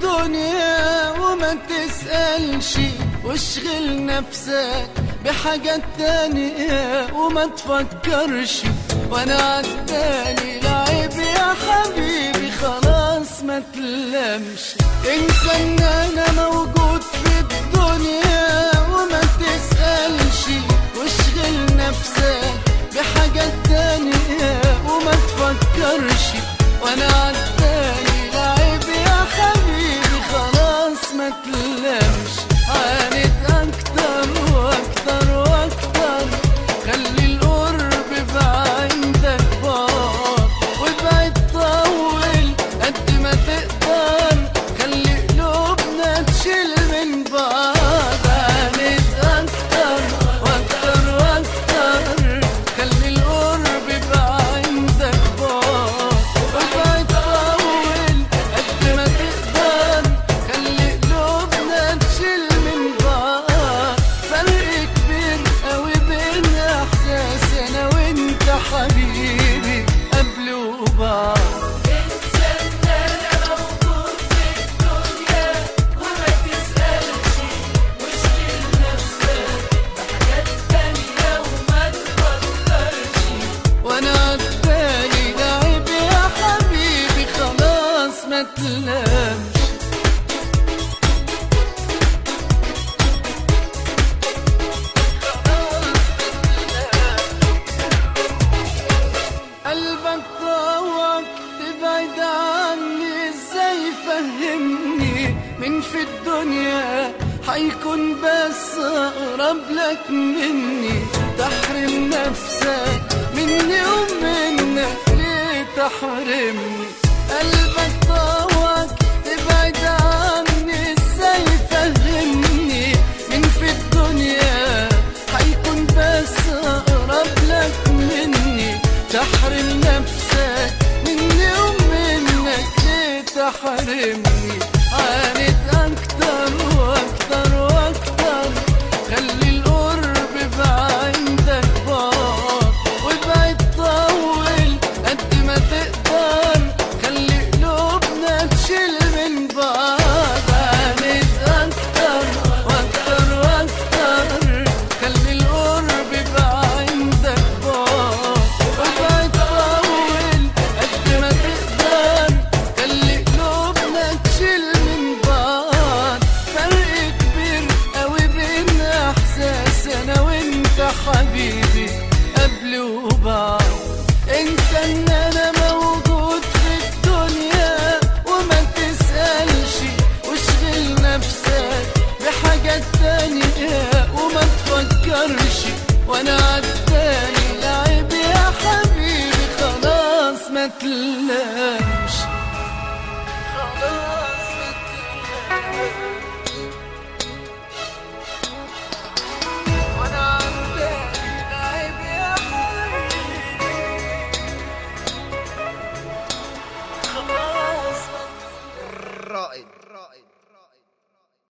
الدنيا وما تسألش واشغل نفسك بحاجات تانية وما تفكرش وانا عالتاني لعيب يا حبيبي خلاص ما تلمش انسى ان انا موجود في الدنيا وما تسألش واشغل نفسك بحاجات تانية وما تفكرش وانا عالتاني لعيب يا حبيبي خلاص ما تلمش عانيت اكتر واكتر واكتر خلي القرب بعندك بار وابعد طول قد ما تقدر خلي قلوبنا تشيل من بعض عانيت اكتر واكتر واكتر خلي القرب بعندك بار وابعد طول قد ما تقدر خلي قلوبنا تشيل من بعض فرق كبير قوي بين احساس انا وانت حبيبي قبل وبعد وانا عالتاني لعب يا حبيبي خلاص ما تلامش قلبك طوعك تبعد عني ازاي فهمني من في الدنيا حيكون بس اقرب لك مني تحرم نفسك مني ومنك ليه تحرمني قلبك طوعك تبعد عني ازاي فهمني من في الدنيا حيكون بس اقرب لك مني تحرم نفسك مني ومنك ليه تحرمني عانيت اكتر واكتر واكتر خلي القرب بعندك بار وابعد طول قد ما تقدر خلي قلوبنا تشيل من بعض عانيت اكتر واكتر واكتر خلي القرب بعندك بار وابعد طول قد ما تقدر خلي قلوبنا تشيل من بعض فرق كبير قوي بين احساس انا وانت حبيبي قبل وبعد انسى ان انا موجود في الدنيا وما تسألش واشغل نفسك بحاجات تانية وما تفكرش وانا عالتاني لعب يا حبيبي خلاص ما تلامش